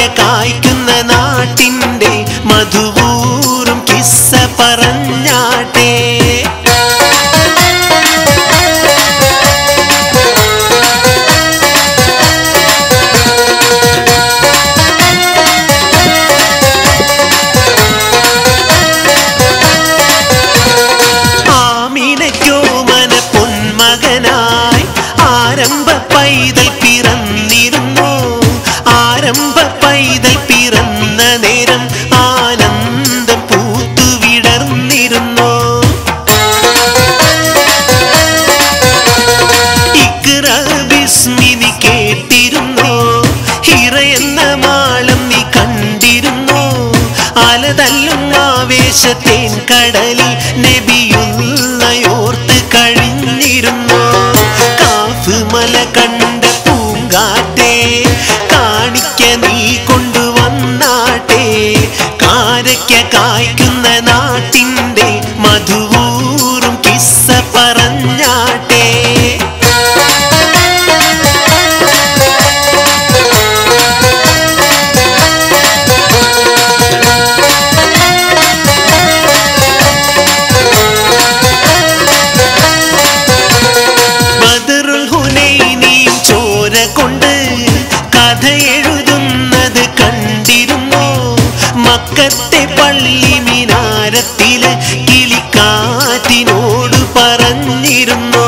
കായ്ക്കുന്ന നാട്ടിൻ്റെ മധുവൂറും കിസ്സ പറഞ്ഞാട്ടെ ആമീനയ്ക്കോ മന പൊന്മകനായി ആരംഭ പൈതൽ പിറന്നിരുന്നു ആരംഭ പൈതൽ പിറന്ന നേരം ആനന്ദം പൂത്തു വിടർന്നിരുന്നു ഇക്റ ബിസ്മി നീ കേട്ടിരുന്നോ ഹിറ എന്ന മാളം നീ കണ്ടിരുന്നോ അലതല്ലും ആവേശത്തേൻ കടലിൽ നബിയുള്ളയോർത്ത് കഴിഞ്ഞിരുന്നോ കാഫ് മല കണ്ട പൂങ്കാറ്റേ കാണിക്ക നീ കൊണ്ടുവന്നാട്ടെ കാരയ്ക്ക കായ്ക്കുന്ന നാട്ടിൻ്റെ മധുവൂറും കിസ്സ പറഞ്ഞാട്ടെ ബദറുൽ ഹുനൈനിയും ചോര കൊണ്ട് കഥ എഴുതുന്നത് കണ്ടിരുന്നോ മക്കത്തെ പള്ളി മിനാരത്തില് കിളിക്കാറ്റിനോട് പറഞ്ഞിരുന്നോ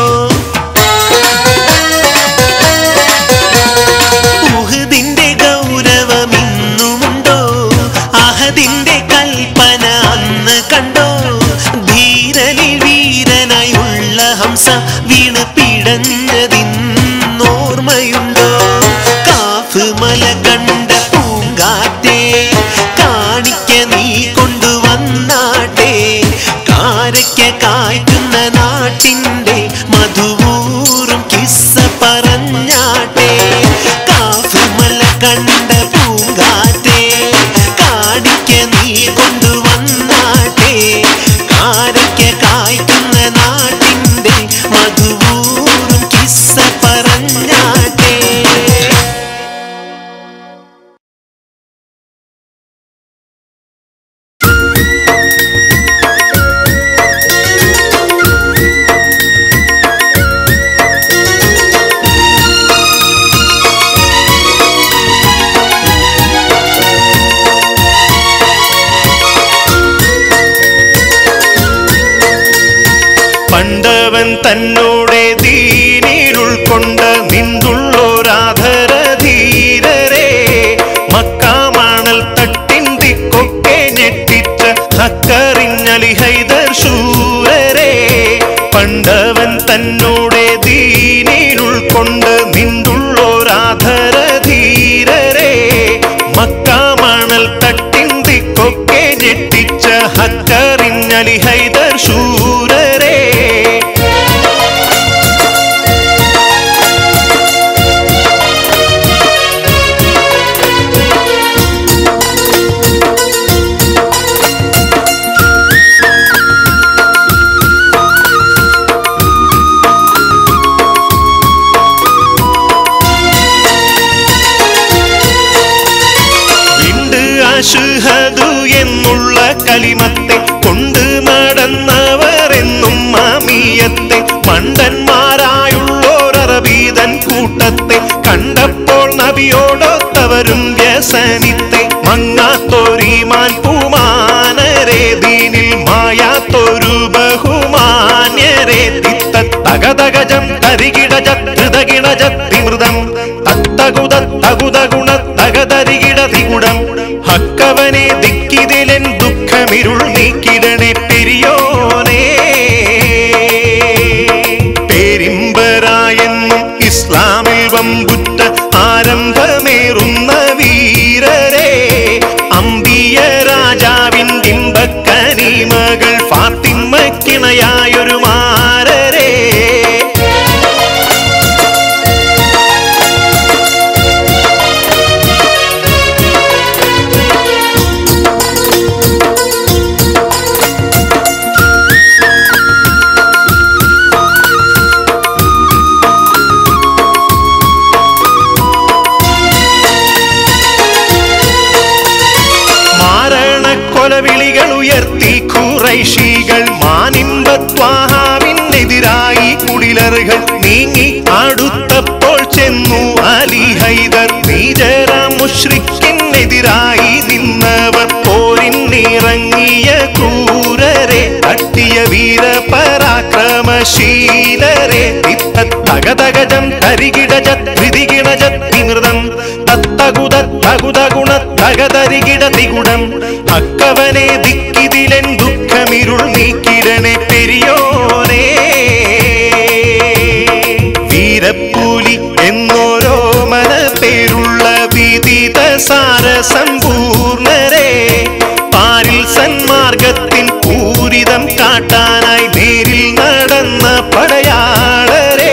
ഉഹദിന്റെ ഗൗരവം ഇന്നുമുണ്ടോ അഹദിന്റെ കൽപ്പന അന്ന് കണ്ടോ ധീരനിൽ വീരനായുള്ള ഹംസ വീണ് പിടഞ്ഞതിന്നോർമ്മയുണ്ടോ കാഫ് മല കണ്ട പൂങ്കാറ്റേ കാണിക്ക നീ കൊണ്ടുവന്നാട്ടെ കാരയ്ക്ക കായ്ക്കുന്ന നാട്ടിൻ്റെ മധുവൂറും കിസ്സ പറഞ്ഞാട്ടെ കാഫ് മല കണ്ട പൂങ്കാറ്റേ കാണിക്ക നീ കൊണ്ടുവന്നാട്ടെ കാരയ്ക്ക കായ്ക്കുന്ന നാട്ടിൻ്റെ മധുവൂറും കിസ്സ പറഞ്ഞാട്ടെ പണ്ടവൻ തന്നോടെ ദീനിരുൾക്കൊണ്ട നിന്തുള്ളോരാധര ധീരരെ മക്കാമണൽ തട്ടിന്തിക്കൊക്കെ ഞെട്ടിച്ച ഹക്കറിഞ്ഞലി ഹൈദർ ശൂരരെ പണ്ടവൻ തന്നോടെ ദീനിരുൾക്കൊണ്ട നിന്തുള്ളോരാധര ധീരരെ മക്കാമണൽ തട്ടിന്തിക്കൊക്കെ ഞെട്ടിച്ച ഹക്കറിഞ്ഞലി ഹൈദർ ശൂരരെ വിണ്ട് അശുഹദു എന്നുള്ള കലിമത്തെ കൊണ്ട് നടന്നവർ എന്നും മാമിയത്തെ മണ്ടന്മാരായുള്ളോരറബീതൻ കൂട്ടത്തെ കണ്ടപ്പോൾ നബിയോടൊത്തവരും വ്യസനിത്തെ മങ്ങാത്തൊരീമാൻ പൂമാനരെ ദീനിൽ മായാത്തൊരു ബഹുമാന്യരെ തിത്ത തകതകജം തരികിടജ ധൃതകിടജത്തിമൃതം തത്തകുത തകുത ഗുണ തകതരികിട തികുടം ഹക്കവനെ ദിക്കിതിലെൻ ദുഃഖമിരുൾ നീക്കിടണേ പെരിയോനേ പേരിമ്പരായെന്നും ഇസ്ലാമിൽ വമ്പുറ്റ ആരംഭമേറുന്ന വീരരെ അമ്പിയ രാജാവിൻ്റെ ഇമ്പക്കനിമകൾ ഫാത്തിമ്മക്കിണയായൊരു മാരരെ മുറവിളികൾ ഉയർത്തി ഖുറൈശികൾ മാനിമ്പത്വാഹാവിനെതിരായി കുടിലറുകൾ നീങ്ങി അടുത്തപ്പോൾ ചെന്നു അലി ഹൈദർ നീജര മുഷ്രിക്കിനെതിരായി നിന്നവർ പോരിന്നിറങ്ങിയ ക്രൂരരെ തട്ടിയ വീര പരാക്രമശീലരെ തകതകജം തരികിടജ ത്രിതികിടജ തിമൃതം തത്തകുത തകുത ഗുണ തകതരികിട തികുടം അക്കവനെ ദിക്കിതിലൻ ദുഃഖമിരുൾ നീക്കിടണേ പെരിയോനേ വീരപ്പൂലി എന്നോരോ മന പേരുള്ള വിദിത സാരസമ്പൂർണരെ പാരിൽ സന്മാർഗത്തിൻ പൂരിതം കാട്ടാനായി നേരിൽ നടന്ന പടയാളരെ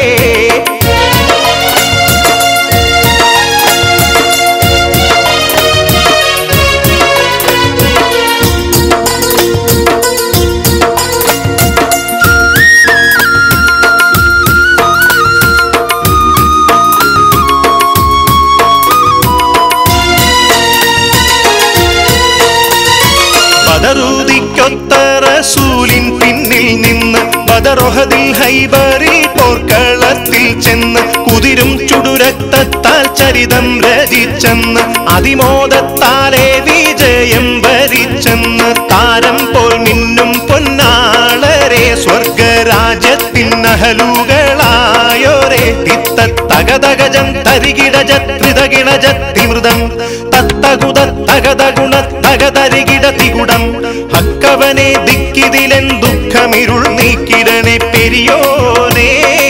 ബദറൂതിക്കൊത്ത റസൂലിൻ പിന്നിൽ നിന്ന് ബദറൊഹദിൽ ഹൈബറിൽ പോർക്കളത്തിൽ ചെന്ന് കുതിരും ചുടുരക്തത്താൽ ചരിതം രചിച്ചെന്ന് അതിമോദത്താലെ വിജയം വരിച്ചെന്ന് താരം പോൽ മിന്നും പൊന്നാളരെ സ്വർഗരാജ്യത്തിൻ നഹലുകളായോരെ തിത്ത തകതകജം തരികിടജ ത്രിതകിടജ തിമൃതം തത്തകുത തകതഗുണ തകതരികിട തികുടം ഹക്കവനെ ദിക്കിതിലൻ ദുഃഖമിരുൾ നീക്കിടണേ പെരിയോനേ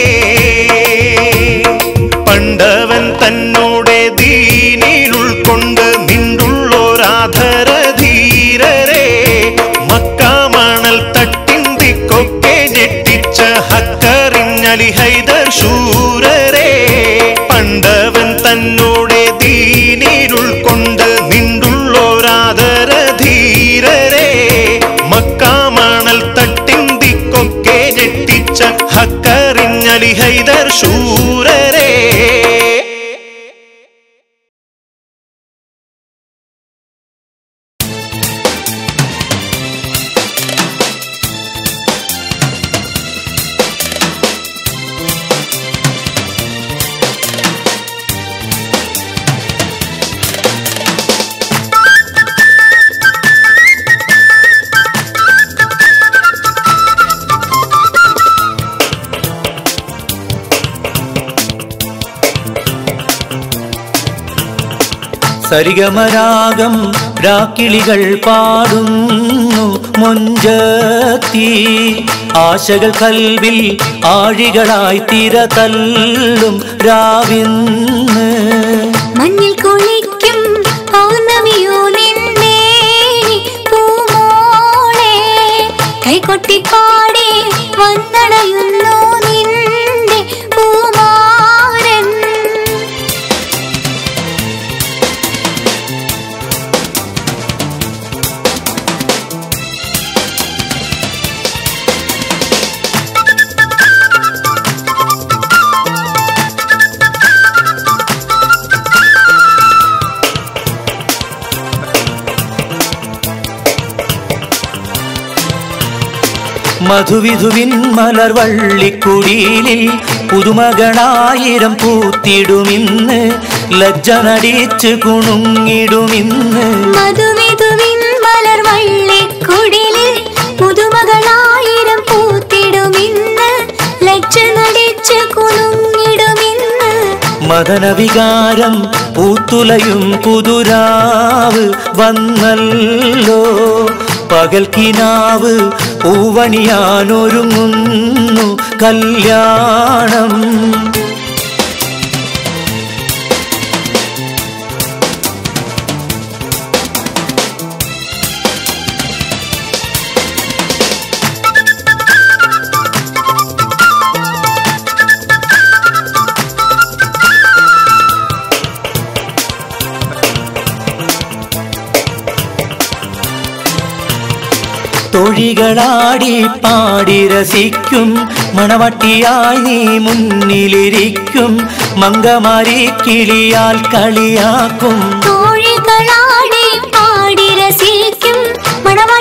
പണ്ടവൻ തന്നോടെ ദീനിൽ ഉൾക്കൊണ്ട് നിണ്ടുള്ളോരാധര ധീരരെ മക്കാമണൽ തട്ടിന്തിക്കൊക്കെ ഞെട്ടിച്ച ഹക്കറിഞ്ഞലി ഹൈദർ ശൂരരെ പണ്ടവൻ തന്നോടെ ദീനിൽ ഉൾക്കൊണ്ട് നിണ്ടുള്ളോരാധര ധീരരെ മക്കാമണൽ തട്ടിന്തിക്കൊക്കെ ഞെട്ടിച്ച ഹക്കറിഞ്ഞലി ഹൈദർ ശൂരരെ സരിഗമരാഗം രാക്കിളികൾ പാടുന്നു മൊഞ്ചത്തി ആശകൾ കൽവിൽ ആഴികളായി തിര തല്ലും രാവിന്ന് മഞ്ഞിൽ കുളിക്കും പൗർണമിയോ നിന്നെ പൂമോളെ കൈകൊട്ടിപ്പാടി വന്നടയുന്നു നിന്റെ പൂമാരൻ മധുവിധുവിൻ മലർവള്ളിക്കുടിയിലിൽ പുതുമകളായിരം പൂത്തിടുമിന്ന് ലജ്ജ നടിച്ച് കുണുങ്ങിടുമിന്ന് മധുവിധുവിൻ മലർ വള്ളിക്കുടിലിൽ പുതുമകളായിരം പൂത്തിടുമിന്ന് ലജ്ജ നടിച്ച് കുണുങ്ങിടുമിന്ന് മദനവികാരം പൂത്തുലയും പുതുരാവ് വന്നല്ലോ പകൽക്കിനാവ് പൂവണിയാനൊരുങ്ങുന്നു കല്യാണം തൊഴികളാടി പാടി രസിക്കും മണവട്ടിയായി നീ മുന്നിലിരിക്കും മങ്കമാരി കിളിയാൽ കളിയാക്കും തോഴികളാടി പാടി രസിക്കും മണവ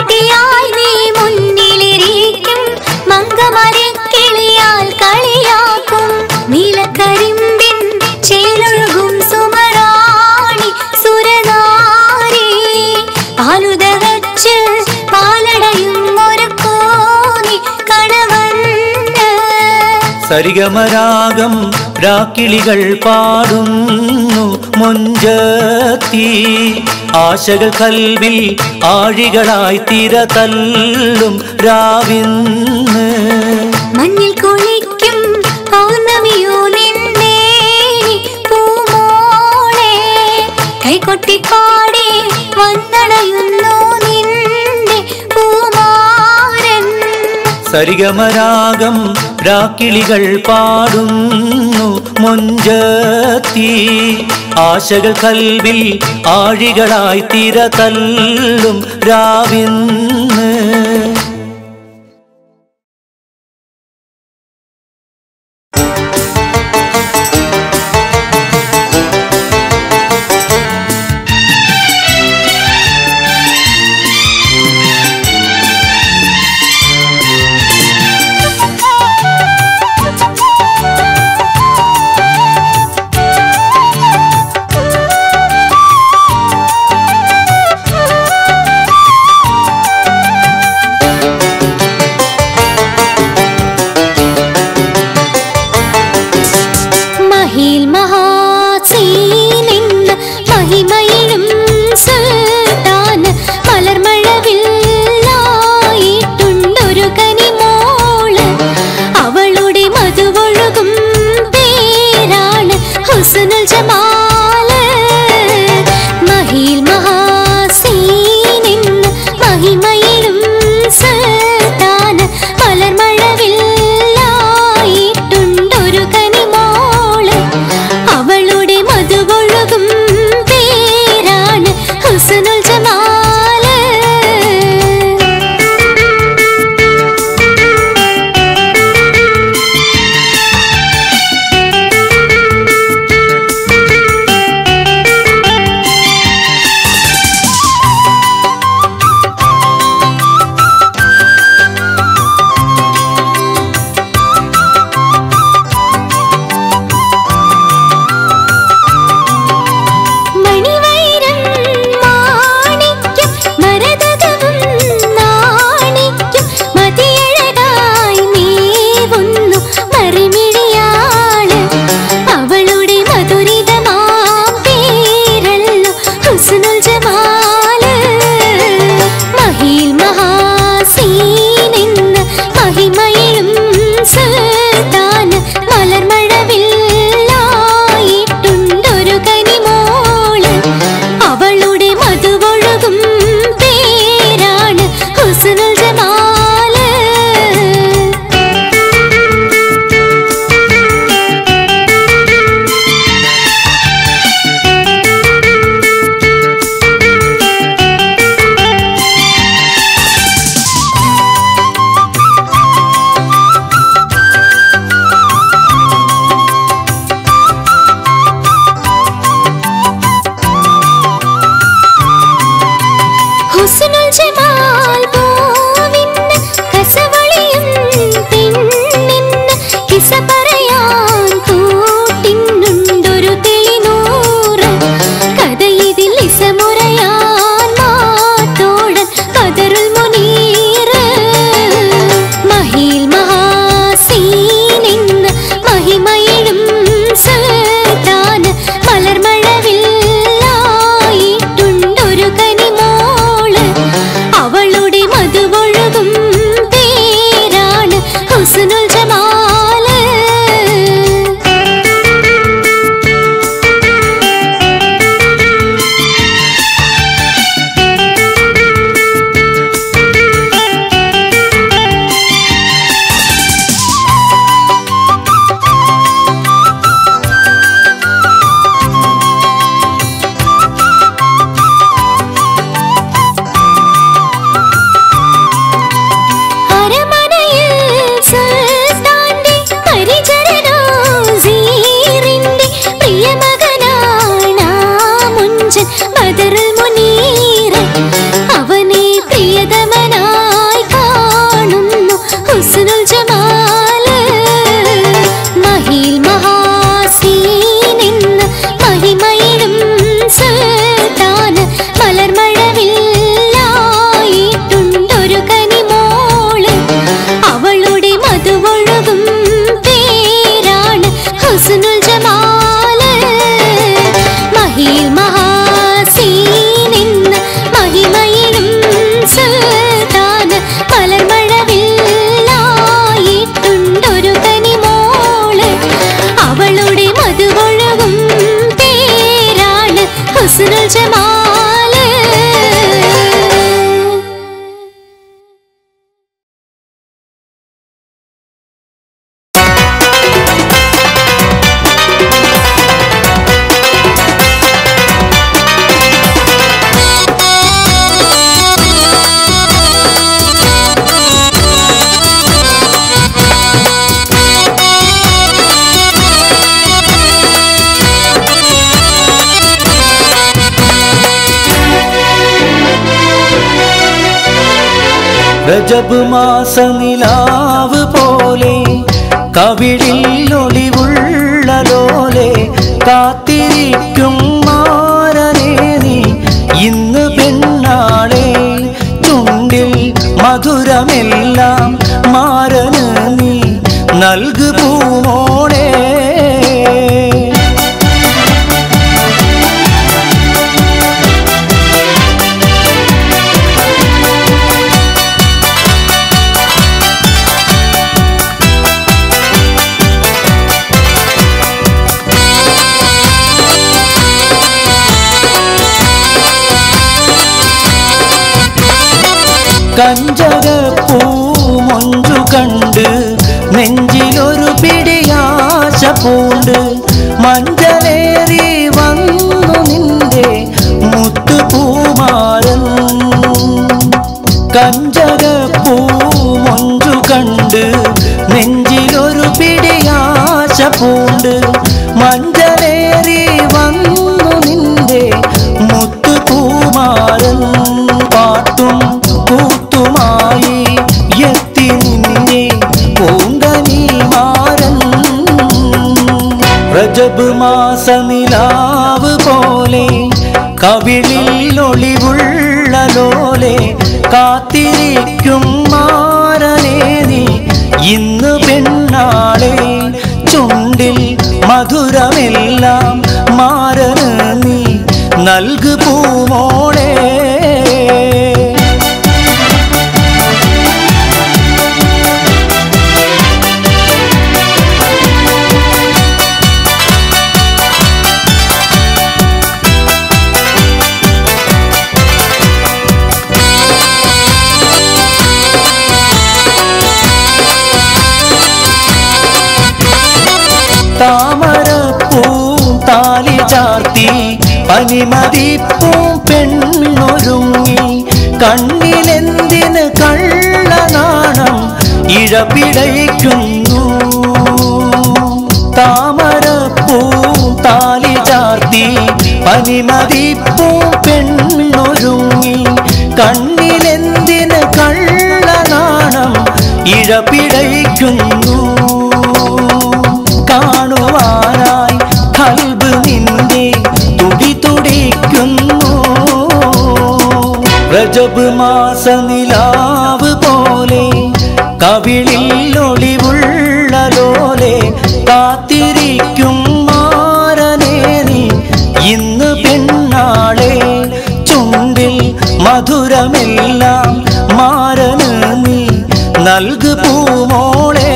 സരിഗമരാഗം രാക്കിളികൾ പാടുന്നു മൊഞ്ചത്തി ആശകൾ കൽവിൽ ആഴികളായി തിര തല്ലും രാവിന്ന് മഞ്ഞിൽ കുളിക്കും പൗർണമിയോ നിന്നെ പൂമോളെ കൈകൊട്ടിപ്പാടി വന്നടയുന്നു നിന്റെ പൂമാരൻ സരിഗമരാഗം രാക്കിളികൾ പാടുന്നു മൊഞ്ചത്തി ആശകൾ കൽവിൽ ആഴികളായി തിര തല്ലും രാവിന്ന് രജബ് മാസ നിലാവ് പോലെ കവിളിൽ ഒളിവുള്ള ലോലെ കാത്തിരിക്കും മാരനെ നീ ഇന്ന് പെണ്ണാളെ ചുണ്ടിൽ മധുരമെല്ലാം മാരന് നീ നൽകു പൂമോളെ കഞ്ചകപ്പൂ മൊഞ്ചു കണ്ട് നെഞ്ചിലൊരു പിടിയാശ പൂണ്ട് മഞ്ചലേറി വന്നു നിന്റെ മുത്തുപൂമാരൻ കഞ്ചകപ്പൂ മൊഞ്ചു കണ്ട് നെഞ്ചിലൊരു പിടിയാശ പൂണ്ട് മഞ്ചലേറി വന്നു നിന്റെ മുത്തുപൂമാരൻ പാട്ടും കൂത്തുമായി എത്തി നിന്നെ പൂങ്കനി മാരൻ രജബ് മാസ നിലാവ് പോലെ കവിളിൽ ഒളിവുള്ള ലോലെ കാത്തിരിക്കും മാരനെ നീ ഇന്ന് പെണ്ണാളെ ചുണ്ടിൽ മധുരമെല്ലാം മാരന് നീ നൽകു പൂമോളെ താമരപ്പൂം താലി ചാർത്തി പനിമതിപ്പൂം പെണ്ണൊരുങ്ങി കണ്ണിലെന്തിന് കള്ളനാണം ഇഴപിടയ്ക്കുന്നു താമരപ്പൂം താലി ചാർത്തി പനിമതിപ്പൂം പെണ്ണൊരുങ്ങി കണ്ണിലെന്തിന് കള്ളനാണം ഇഴപിടയ്ക്കുന്നു കാണുവാനായി കൽബ് നിന്റെ തുടി തുടിക്കുന്നു രജബ് മാസ നിലാവ് പോലെ കവിളിൽ ഒളിവുള്ള ലോലെ കാത്തിരിക്കും മാരനെ നീ ഇന്ന് പെണ്ണാളെ ചുണ്ടിൽ മധുരമെല്ലാം മാരന് നീ നൽകു പൂമോളെ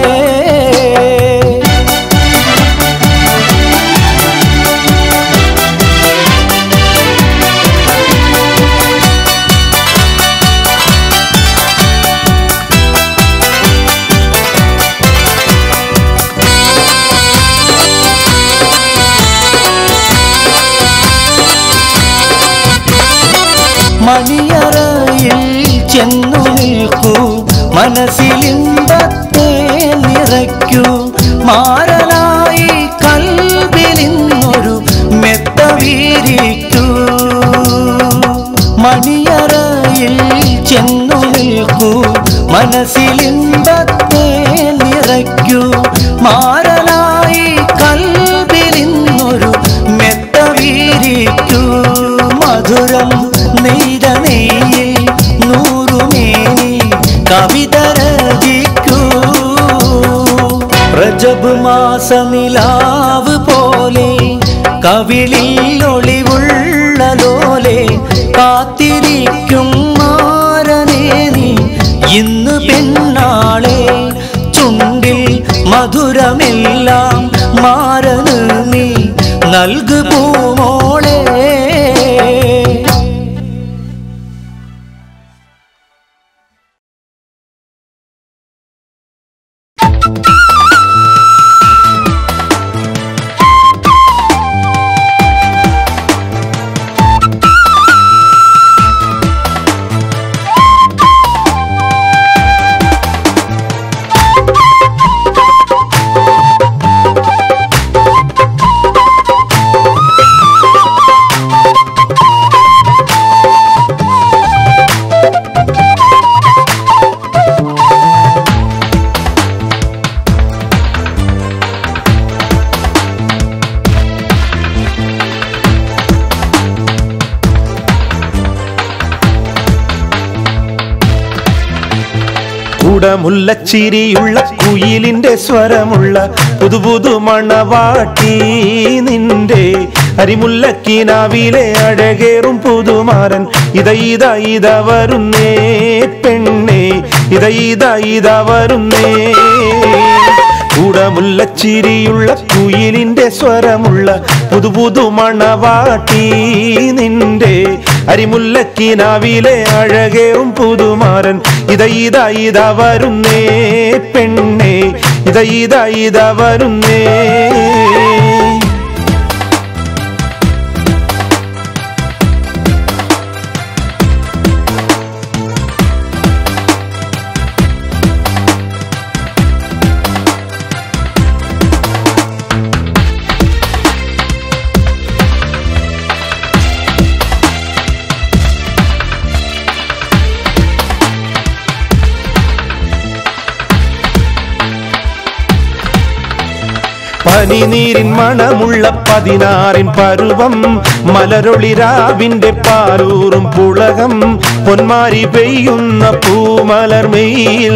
മണിയറയിൽ ചെന്നു നിൽക്കൂ മനസ്സിലിമ്പത്തെ നിറയ്ക്കൂ മാറലായി കൽബിലിന്നൊരു മെത്ത വീരിക്കൂ മണിയറയിൽ ചെന്നു നിൽക്കൂ മനസ്സിലിമ്പത്തെ നിറയ്ക്കൂ മാറലായി കൽബിലിന്നൊരു മെത്ത വീരിക്കൂ മധുരം നെയ്ത നെയ്യിൽ നൂറുമേനി കവിത രചിക്കൂ രജബ് മാസ നിലാവ് പോലെ കവിളിൽ ഒളിവുള്ള ലോലെ കാത്തിരിക്കും മാരനെ നീ ഇന്ന് പെണ്ണാളെ ചുണ്ടിൽ മധുരമെല്ലാം മാരന് നീ നൽകു പൂമോളെ ും കൂടമുല്ലച്ചിരിയുള്ള കുയിലിന്റെ സ്വരമുള്ള പുതുപുതു മണവാട്ടി നിന്റെ അരിമുല്ലക്കിനാവിലെ അഴകേറും പുതുമാരൻ ഇത ഇത ഇത വരുന്നേ പെണ്ണേ ഇത ഇത ഇത വരുന്നേ കൂടമുല്ലച്ചിരിയുള്ള കുയിലിന്റെ സ്വരമുള്ള പുതുപുതു മണവാട്ടി നിന്റെ അരിമുല്ലക്കിനാവിലെ അഴകേറും പുതുമാരൻ ഇത ഇത ഇത വരുന്നേ പെണ്ണേ ഇത ഇത ഇത വരുന്നേ പനിനീരിൻ മണമുള്ള പതിനാറിൻ പരുവം മലരൊളിരാവിന്റെ പാരൂറും പുളകം പൊന്മാരി പെയ്യുന്ന പൂമലർമെയിൽ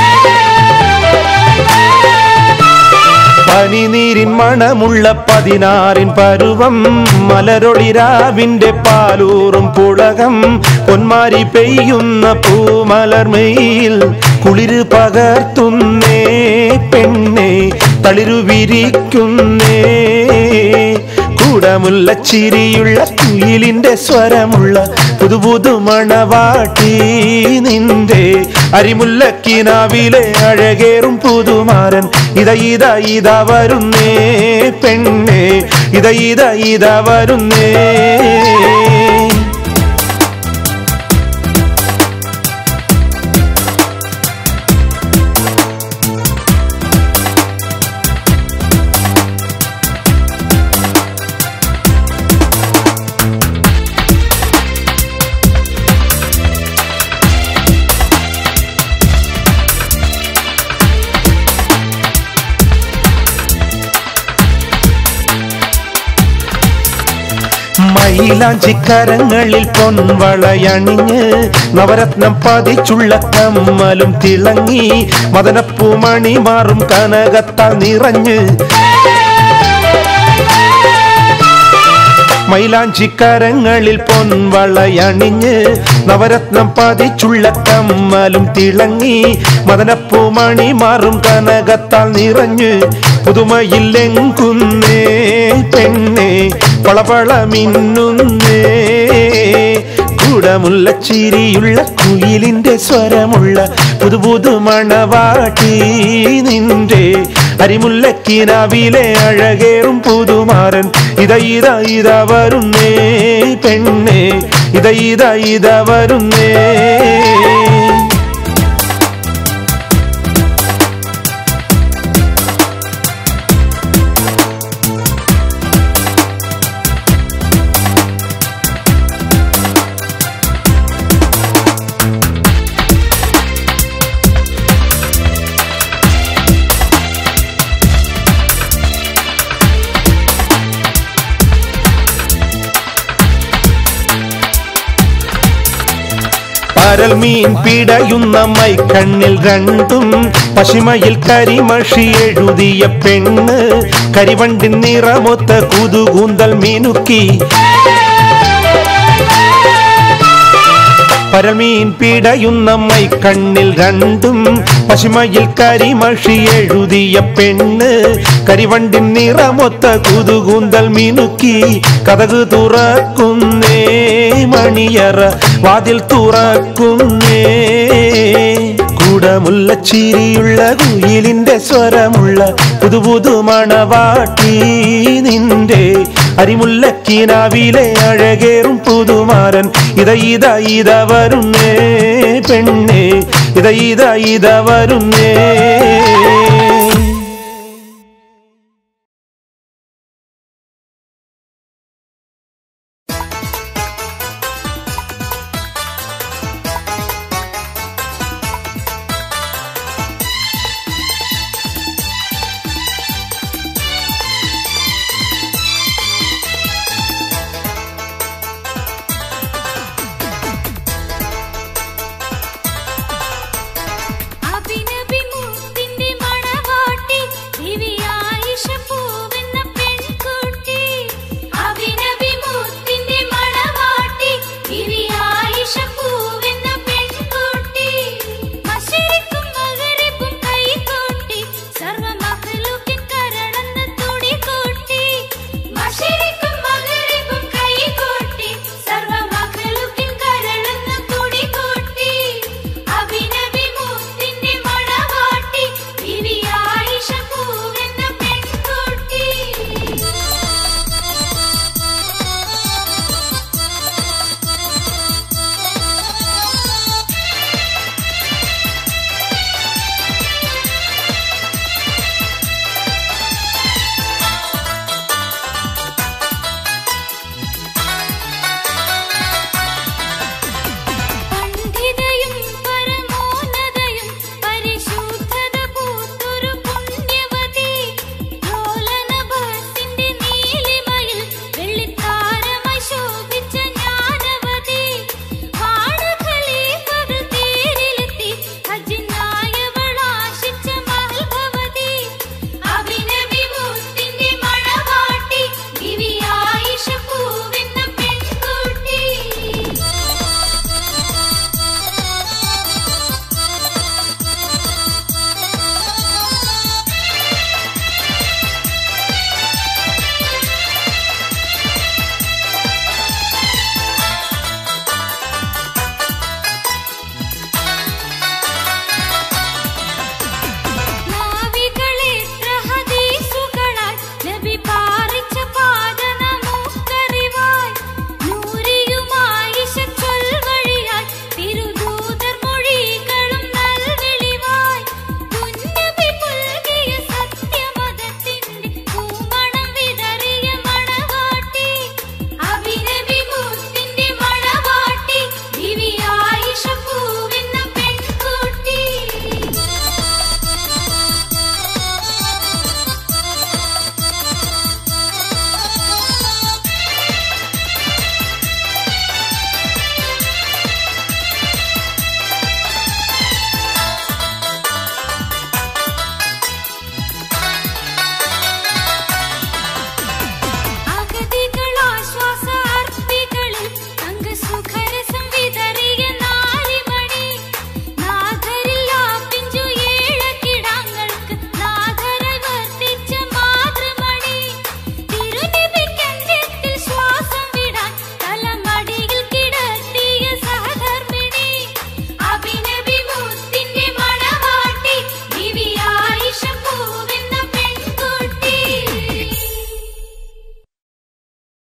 പനിനീരിൻ മണമുള്ള പതിനാറിൻ പരുവം മലരൊളിരാവിന്റെ പാലൂറും പുളകം പൊന്മാരി പെയ്യുന്ന പൂമലർമെയിൽ കുളിര് പകർത്തുന്നേ പെണ്ണേ തളിരു വിരിക്കുന്നേ കൂടമുള്ള ചിരിയുള്ള കുയിലിന്റെ സ്വരമുള്ള പുതുപുതു മണവാട്ടി നിന്റെ അരിമുല്ലക്കിനാവിലെ അഴകേറും പുതുമാരൻ ഇത ഇത ഇത വരുന്നേ പെണ്ണേ ഇത ഇത ഇത വരുന്നേ മൈലാഞ്ചിക്കരങ്ങളിൽ പൊൻവളയണിഞ്ഞ് നവരത്നം പതിച്ചുള്ള കമ്മലും തിളങ്ങി മദനപ്പൂമണി മാറും കനകത്താൽ നിറഞ്ഞ് മൈലാഞ്ചിക്കരങ്ങളിൽ പൊൻവളയണിഞ്ഞ് നവരത്നം പതിച്ചുള്ള കമ്മലും തിളങ്ങി മദനപ്പൂമണി മാറും കനകത്താൽ നിറഞ്ഞ് പുതുമയില്ലെങ്കുന്നേ പെണ്ണേ പളപള മിന്നുന്നേ കൂടമുള്ള ചിരിയുള്ള കുയിലിന്റെ സ്വരമുള്ള പുതുപുതു മണവാട്ടി നിന്റെ അരിമുല്ലക്കിനാവിലെ അഴകേറും പുതുമാരൻ ഇത ഇത ഇത വരുന്നേ പെണ്ണേ ഇത ഇത ഇത വരുന്നേ പരൽ മീൻ പിടയുന്ന മൈക്കണ്ണിൽ രണ്ടും പശിമയിൽ കരിമഷി എഴുതിയ പെണ്ണ് കരിവണ്ടിൻ നിറമൊത്ത കുതുകൂന്തൽ മീനുക്കി പരമീൻ പിടയുന്ന മൈക്കണ്ണിൽ രണ്ടും പശിമയിൽ കരിമഷി എഴുതിയ പെണ്ണ് കരിവണ്ടിൻ നിറമൊത്ത കുതുകൂന്തൽ മിനുക്കി കഥക് തുറക്കുന്നേ മണിയറ വാതിൽ തുറക്കുന്നേ കൂടമുള്ള ചിരിയുള്ള കുയിലിന്റെ സ്വരമുള്ള പുതുപുതു മണവാട്ടി നിന്റെ അരിമുല്ലക്കിനാവിലെ അഴകേറും പുതുമാരൻ ഇത ഇത ഇത വരുന്നേ പെണ്ണേ ഇത ഇത ഇത വരുന്നേ